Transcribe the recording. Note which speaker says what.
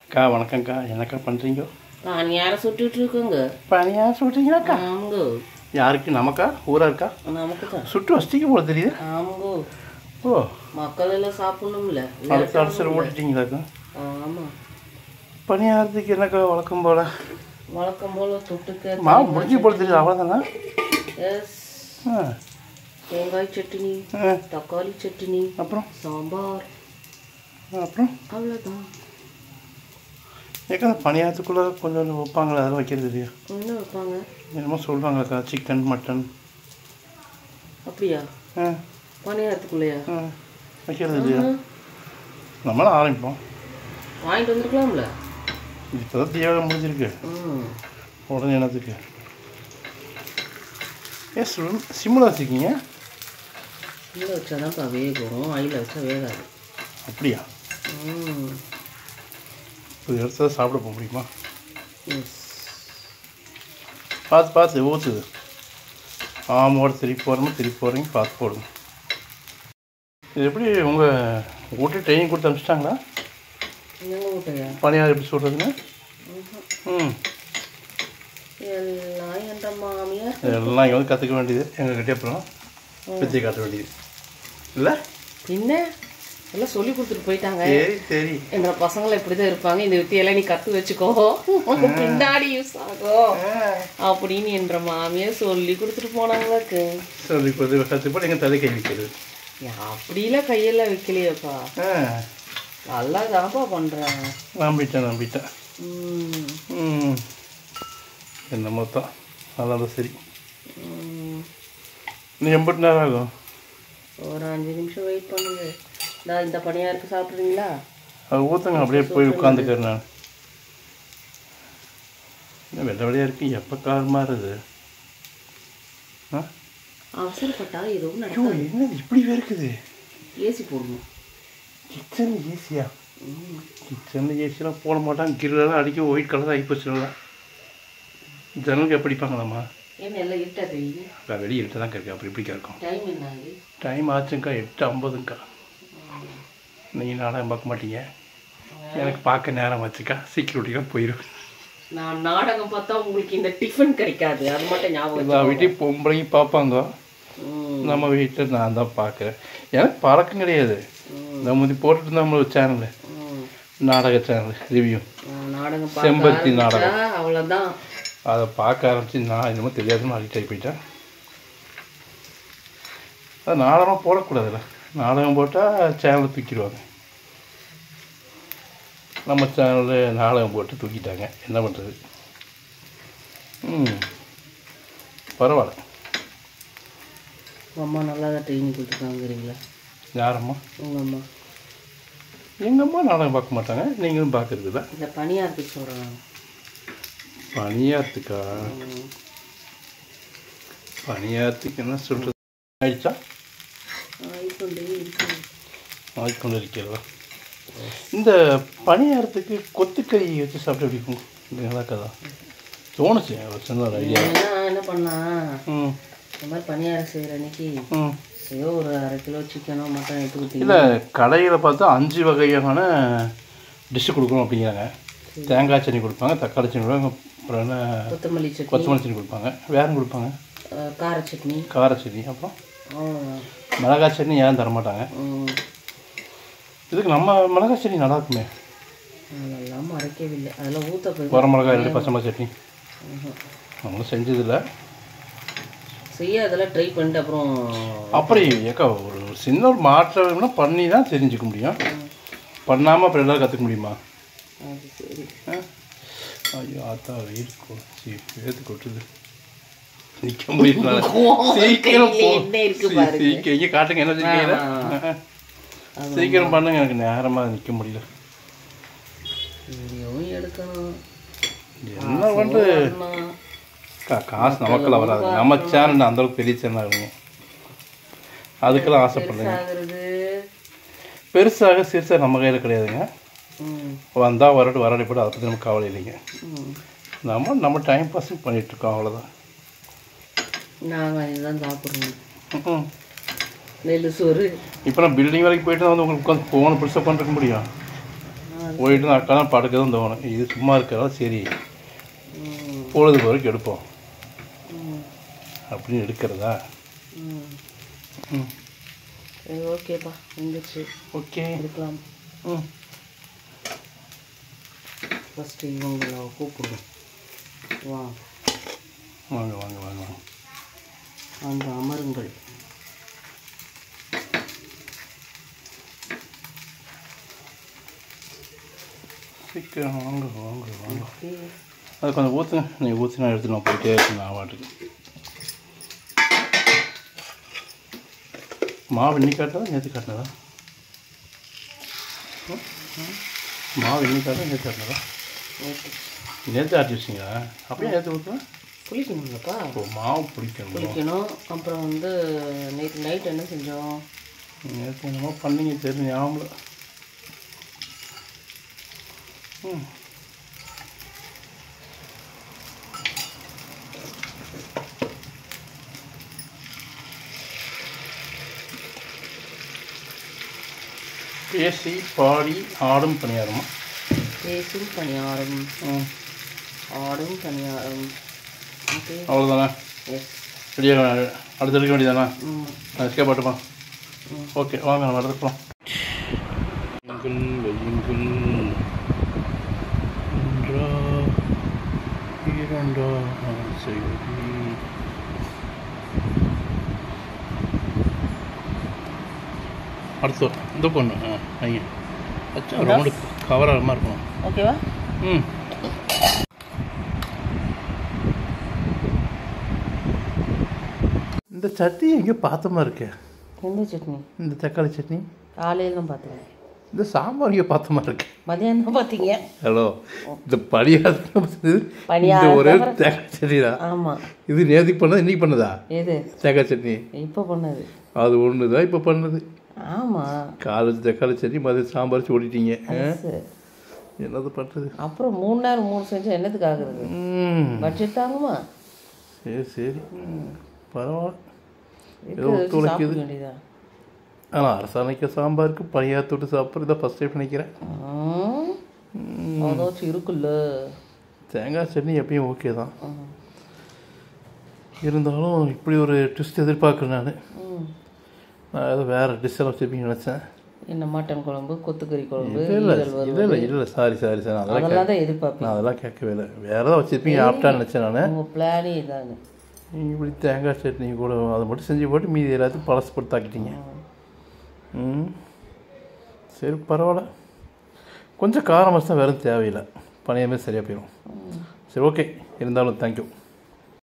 Speaker 1: அக்கா வணக்கம்க்கா என்னக்கா பண்ணுறீங்க
Speaker 2: பணியார சுட்டுட்டு இருக்குங்க
Speaker 1: பனியாக சுட்டுறீங்களாக்கா
Speaker 2: ஆமாங்க
Speaker 1: யாருக்கு நமக்கா ஊரா இருக்கா
Speaker 2: நமக்கு தான்
Speaker 1: சுட்டு வச்சிட்டீங்க போல தெரியுது
Speaker 2: ஆமாங்க
Speaker 1: ஓ
Speaker 2: மக்கள் எல்லாம் சாப்பிடணும்ல
Speaker 1: அடுத்த அரசர் ஓட்டிட்டீங்களாக்கா
Speaker 2: ஆமாம்
Speaker 1: பணியாரத்துக்கு என்னக்கா வழக்கம் போல
Speaker 2: வழக்கம் போல் தொட்டுக்க
Speaker 1: மாவு முடிஞ்சு போல தெரியுது அவ்வளோதானே
Speaker 2: எஸ்
Speaker 1: ஆ
Speaker 2: தேங்காய் சட்னி
Speaker 1: ஆ.
Speaker 2: தக்காளி சட்னி
Speaker 1: அப்புறம்
Speaker 2: சாம்பார்
Speaker 1: அப்புறம்
Speaker 2: அவ்வளோதான்
Speaker 1: ஏக்கா அந்த பணியாரத்துக்குள்ளே கொஞ்சம் கொஞ்சம் வைப்பாங்களே அதெல்லாம் வைக்கிறது இல்லையா
Speaker 2: என்ன வைப்பாங்க
Speaker 1: என்னமோ சொல்கிறாங்கக்கா சிக்கன் மட்டன்
Speaker 2: அப்படியா
Speaker 1: ஆ
Speaker 2: பணியாரத்துக்குள்ளேயா
Speaker 1: ஆ வைக்கிறது இல்லையா நம்மளும் ஆரம்பிப்போம்
Speaker 2: வாங்கிட்டு வந்துருக்கலாம்ல
Speaker 1: இப்போ தான் தீவிரம் முடிஞ்சிருக்கு
Speaker 2: ம்
Speaker 1: உடனே என்னத்துக்கு ஏ சிம் சிம்மில் வச்சுருக்கீங்க
Speaker 2: இதில் வச்சாதான்ப்பா வேகும் ஆயில் வச்சா வேகாது
Speaker 1: அப்படியா
Speaker 2: ம்
Speaker 1: ஒரு இடத்துல சாப்பிட போக முடியுமா
Speaker 2: எஸ்
Speaker 1: பார்த்து பார்த்து ஊற்றுது ஆமோட திருப்பி போகிறோமோ திருப்பி போகிறீங்க பார்த்து போடுங்க இது எப்படி உங்கள் வீட்டு ட்ரைனிங் கொடுத்து அனுப்பிச்சிட்டாங்களா
Speaker 2: எங்கள் வீட்டையா
Speaker 1: பணியாரம் எப்படி சொல்கிறதுங்க ம்
Speaker 2: எல்லாம் என்ற மாமியார்
Speaker 1: இதெல்லாம் இங்கே வந்து கற்றுக்க வேண்டியது எங்ககிட்ட அப்புறம் வித்தியை காட்ட வேண்டியது இல்லை
Speaker 2: பின்ன எல்லாம் சொல்லி கொடுத்துட்டு போயிட்டாங்க
Speaker 1: சரி சரி
Speaker 2: என்ற பசங்களை இப்படிதான் இருப்பாங்க இந்த வித்தியெல்லாம் நீ கத்து வச்சுக்கோ உனக்கு பின்னாடி யூஸ் ஆகும் அப்படின்னு என்ற மாமியார் சொல்லி கொடுத்துட்டு போனாங்களுக்கு
Speaker 1: சொல்லி கொடுத்து கற்றுக் போட்டு எங்கள் தலை கை வைக்கிறது
Speaker 2: அப்படிலாம் கையெல்லாம் வைக்கலையேப்பா
Speaker 1: ஆ
Speaker 2: நல்லா தான்ப்பா பண்றாங்க
Speaker 1: நம்பிட்டேன் நம்பிட்டேன்
Speaker 2: ம்,
Speaker 1: ம் என்னமோ தான் அதான் தான் சரி
Speaker 2: ம்.
Speaker 1: இன்னும் எண்பத்தி நேரம் ஆகும்
Speaker 2: ஒரு அஞ்சு நிமிஷம் வெயிட் பண்ணுங்க நான் இந்த பணியாருக்கு சாப்பிட்றீங்களா
Speaker 1: அது ஊற்றுங்க அப்படியே போய் உட்காந்துக்கிறேன் நான் என்ன வெள்ளை வெள்ளையாக இருக்கு எப்போ கார் மாறுது ஆ
Speaker 2: அவசரப்பட்டா எதுவும்
Speaker 1: ஐயோ
Speaker 2: நடக்காது
Speaker 1: என்னது இப்படி இருக்குது
Speaker 2: ஏசி போடணும்
Speaker 1: கிச்சன் ஏசியா கிச்சனில் ஏசிலாம் போட மாட்டாங்க கிரிலாம் அடிக்க ஒயிட் கலர் ஆகி போச்சுலாம் ஜன்னலுக்கு எப்படி அடிப்பாங்களாம்மா
Speaker 2: என்ன எல்லாம் இருட்டா தெரியுது
Speaker 1: நான் வெளியே இருட்டு தான் இருக்கு அப்படி இப்படி இருக்கும்
Speaker 2: டைம் என்ன ஆகுது
Speaker 1: டைம் ஆச்சுங்க்கா எட்டு ஐம்பதுங்க்கா நீங்கள் நாடகம் பார்க்க மாட்டீங்க எனக்கு பார்க்க நேரம் வச்சுக்கா சீக்கிரம் போயிடும்
Speaker 2: நான் நாடகம் பார்த்தா உங்களுக்கு இந்த டிஃபன் கிடைக்காது அது மட்டும் ஞாபகம்
Speaker 1: எல்லா வீட்டையும் பொம்பளையும் பார்ப்பாங்க
Speaker 2: ம்,
Speaker 1: நம்ம வீட்டில் நான் தான் பார்க்குறேன் எனக்கு பழக்கம் கிடையாது நம்ம இது போட்டுட்டு இருந்தோம் ஒரு சேனலு
Speaker 2: ம்.
Speaker 1: நாடக சேனல் ரிவ்யூ
Speaker 2: நான் நாடகம்
Speaker 1: செம்பருத்தி
Speaker 2: பார்க்க
Speaker 1: நாடகம்.
Speaker 2: ஆரம்பிச்சா அவ்வளவுதான்
Speaker 1: அதை பார்க்க ஆரம்பிச்சு நான் என்னமோ தெரியாதுன்னு அடிக்ட் ஆகி போயிட்டேன் அது நாடகம் போடக்கூடாதுல்ல நாடகம் போட்டால் சேனலை தூக்கிடுவாங்க நம்ம சேனலில் நாடகம் போட்டு தூக்கிட்டாங்க என்ன பண்ணுறது ம் பரவாயில்ல
Speaker 2: உங்க அம்மா நல்லா தான் ட்ரைனிங் கொடுத்துருக்காங்கிறீங்களா
Speaker 1: யாரம்மா
Speaker 2: உங்க அம்மா
Speaker 1: எங்கள் அம்மா நாடகம் பார்க்க மாட்டாங்க நீங்களும் பார்க்குறதுல
Speaker 2: இந்த பணியாரத்துக்கு சொல்கிறேன்
Speaker 1: பணியாரத்துக்கா பணியாரத்துக்கு என்ன சொல்கிறது ஆயிடுச்சா
Speaker 2: இப்போ இருக்கு
Speaker 1: ஆகிக்கொண்டு இருக்கிறதா இந்த பணியாரத்துக்கு கொத்துக்கறி வச்சு சாப்பிட்டு எப்படி இருக்கும் இது நல்லா இருக்கதா தோணுச்சு ஒரு சின்ன ஒரு ஐடியா
Speaker 2: என்ன என்ன பண்ணா
Speaker 1: ம்
Speaker 2: இந்த மாதிரி பணியாரம் செய்கிற அன்னைக்கு
Speaker 1: ம்
Speaker 2: ஏதோ ஒரு அரை கிலோ சிக்கனோ மட்டன் எடுத்து கொடுத்தீங்க
Speaker 1: இல்லை கடையில் பார்த்தா அஞ்சு வகையான டிஷ்ஷு கொடுக்கணும் அப்படிங்கிறாங்க தேங்காய் சட்னி கொடுப்பாங்க தக்காளி சட்னி கொடுப்பாங்க அப்புறம் என்ன
Speaker 2: கொத்தமல்லி சட்னி
Speaker 1: கொத்தமல்லி சட்னி கொடுப்பாங்க வேறு கொடுப்பாங்க
Speaker 2: அஹ், கார சட்னி
Speaker 1: கார சட்னி அப்புறம்
Speaker 2: அவ்வளோதான்
Speaker 1: மிளகாய் சட்னி ஏன் தர மாட்டாங்க
Speaker 2: ம்,
Speaker 1: இதுக்கு நம்ம மிளகாய் சட்னி நல்லா இருக்குமே
Speaker 2: அதெல்லாம் மறைக்கவில்லை அதெல்லாம் ஊற்ற போய்
Speaker 1: வர மிளகாய் ரெண்டு பச்சை மிளகாய் சட்னி நம்மளும் செஞ்சதில்லை
Speaker 2: செய்ய அதெல்லாம் ட்ரை பண்ணிட்டு அப்புறம்
Speaker 1: அப்புறம் ஏக்கா ஒரு சின்ன ஒரு மாற்றம் வேணும்னா பண்ணி தான் தெரிஞ்சுக்க முடியும் பண்ணாமல் அப்புறம் எல்லாரும் கற்றுக்க முடியுமா
Speaker 2: அது சரி
Speaker 1: ஆ? ஐயோ ஆத்தா வெயில் கொச்சு வேத்து கொட்டுது நிற்க முடியல சீக்கிரம் போ
Speaker 2: என்ன இருக்கு பாருங்க.
Speaker 1: சீக்கிரம் இங்கே காட்டுங்க என்ன இருக்கீங்க
Speaker 2: ஆ.
Speaker 1: சீக்கிரம் பண்ணுங்க எனக்கு நேரமாக நிற்க முடியல
Speaker 2: வீடியோவும் எடுக்கணும்
Speaker 1: என்ன பண்ணுறது
Speaker 2: வரணும்.
Speaker 1: கா- காசு நமக்கெல்லாம் வராது நம்ம சேனல் அந்த அளவுக்கு பெரிய சேனல் ஆகுங்க அதுக்கெல்லாம் ஆசைப்படுறேங்க
Speaker 2: ஆகுறது
Speaker 1: பெருசாக சிறுசாக நம்ம கையில் கிடையாதுங்க
Speaker 2: ம்
Speaker 1: வந்தால் வரட்டு வரடி போட்டு அதை பற்றி நம்ம கவலை இல்லைங்க
Speaker 2: ம்
Speaker 1: நம்ம நம்ம டைம் பாஸிங் பண்ணிகிட்ருக்கோம் அவ்வளோதான்
Speaker 2: நாங்கள் இதுதான் சாப்பிட்றோம்
Speaker 1: ம்
Speaker 2: நெல் சோறு
Speaker 1: இப்போ நான் பில்டிங் வரைக்கும் போயிட்டு தான் வந்து உங்களுக்கு உட்காந்து ஃபோன் பிடிச்சா பண்ணிருக்க முடியும்
Speaker 2: அது
Speaker 1: போயிட்டு நான் அக்கா படுக்க தான் தோணும் இது சும்மா இருக்கிறதா சரி
Speaker 2: ம்
Speaker 1: பொழுது வரைக்கும் எடுப்போம்
Speaker 2: ம்
Speaker 1: அப்படின்னு எடுக்கிறதா
Speaker 2: ம்
Speaker 1: ம்
Speaker 2: சரி ஓகேப்பா வந்துச்சு
Speaker 1: ஓகே
Speaker 2: எடுக்கலாம்
Speaker 1: ம்
Speaker 2: ஃபஸ்ட்டு இவங்களை கூப்பிடுவோம் வா
Speaker 1: வாங்க வாங்க வாங்க வாங்க
Speaker 2: அந்த அமருங்கள்
Speaker 1: சீக்கிரம் வாங்க வாங்க வாங்க
Speaker 2: ஓகே
Speaker 1: அது கொஞ்சம் ஊற்றுங்க நீங்கள் ஊற்றி நான் எடுத்து நான் போயிட்டே இருக்கேன் நான் வாட்டுக்கு மாவு இன்னைக்கு காட்டினதா நேற்று காட்டினதா ம்? ம். மாவு இன்னைக்கு காட்டினா நேற்று காட்டினதா
Speaker 2: ஓகே
Speaker 1: நேற்று ஆட்டி வச்சிங்களா அப்படியே நேற்று ஊற்றுவேன்
Speaker 2: புளிக்கணுங்களப்பா
Speaker 1: இப்போ மாவு பிடிக்கணும்
Speaker 2: புளிக்கணும் அப்புறம் வந்து நேற்று நைட் என்ன செஞ்சோம்
Speaker 1: நேற்று என்னமோ பண்ணீங்க தெரியும் ஞாபகம் இல்ல. ம் பேசி பாடி ஆடும் பணியாரமா
Speaker 2: பேசும் பணியாரம்
Speaker 1: ம்
Speaker 2: ஆடும் பணியாரம் ஓகே
Speaker 1: அவ்வளோதானே
Speaker 2: எஸ்
Speaker 1: ரெடியாக அடுத்து எடுக்க வேண்டியதானே
Speaker 2: ம்
Speaker 1: நான் எஸ்கே பாட்டுமா
Speaker 2: ம்.
Speaker 1: ஓகே வாங்க நம்ம எடுத்துக்கலாம் வையுங்கள் வையுங்கள் ஒன்றா இரண்டா செய்தி அடுத்து இந்த பொண்ணு ஆ ஐயா அச்சா ரவுண்டு கவராக இருக்கணும்
Speaker 2: ஓகேவா
Speaker 1: ம் இந்த சட்னி எங்கேயோ பார்த்த மாதிரி இருக்கே
Speaker 2: எந்த சட்னி
Speaker 1: இந்த தக்காளி சட்னி
Speaker 2: காலையில் தான் பார்த்தேன்
Speaker 1: இந்த சாம்பார் இங்கே பார்த்த மாதிரி இருக்கு
Speaker 2: மதியானம் தான் பார்த்தீங்க
Speaker 1: ஹலோ இந்த பணியாரம் இந்த
Speaker 2: பணியாரம்
Speaker 1: ஒரே
Speaker 2: தவிர-
Speaker 1: தேங்காய் சட்னி தான்
Speaker 2: ஆமாம்
Speaker 1: இது நேற்றுக்கு பண்ணது இன்னைக்கு பண்ணதா
Speaker 2: எது
Speaker 1: தேங்காய் சட்னி
Speaker 2: இப்போ பண்ணது
Speaker 1: அது ஒன்று தான் இப்போ பண்ணது
Speaker 2: ஆமாம்
Speaker 1: காலேஜ் தக்காளி சட்னி மதியம் சாம்பார் வச்சு ஓடிட்டீங்க ஆ?
Speaker 2: சரி
Speaker 1: என்னது பண்ணுறது
Speaker 2: அப்புறம் மூணு நேரம் மூணு செஞ்சா என்னத்துக்கு ஆகுறது
Speaker 1: ம்
Speaker 2: பட்ஜெட் தாங்குமா
Speaker 1: சரி சரி பரவாயில்ல
Speaker 2: இருக்கு,
Speaker 1: ஏதோ ஒத்துழைக்குது.
Speaker 2: சாப்பிட வேண்டியதா
Speaker 1: ஆனால் அரசாணைக்கு சாம்பாருக்கு பணியார் தொட்டு சாப்பிட்றது இதான் ஃபஸ்ட் டைம் நினைக்கிறேன்
Speaker 2: அதாச்சும் இருக்குல்ல
Speaker 1: தேங்காய் சட்னி எப்பயும் ஓகே தான்
Speaker 2: ம்.
Speaker 1: இருந்தாலும் இப்படி ஒரு ட்விஸ்ட் எதிர்பார்க்குறேன் நான்
Speaker 2: ம்.
Speaker 1: நான் ஏதோ வேறு டிஷ்ஷெல்லாம் வச்சுருப்பீங்கன்னு நினச்சேன்
Speaker 2: என்ன மட்டன் குழம்பு கொத்துக்கறி குழம்பு
Speaker 1: இல்லை இல்லை
Speaker 2: ஈரல் வறுவல்.
Speaker 1: இல்லை இல்லை இல்லை சாரி சாரி சார் நான் அதெல்லாம் கே-
Speaker 2: அதெல்லாம் தான் எதிர்பார்ப்பேன்
Speaker 1: நான் அதெல்லாம் கேட்கவே இல்லை வேறு ஏதாவது வச்சுருப்பீங்க ஆப்டான்னு நினச்சேன் நான்
Speaker 2: உங்க பிளானே இதானு
Speaker 1: நீங்கள் இப்படி தேங்காய் சட்னி கூட அதை மட்டும் செஞ்சு போட்டு மீதி எல்லாத்தையும் பழசு போட்டு தாக்கிட்டீங்க ம் சரி பரவாயில்ல கொஞ்சம் காரம் வச்சு தான் வேறு தேவையில்லை பழையமே சரியாக போயிடும் சரி ஓகே இருந்தாலும் தேங்க்யூ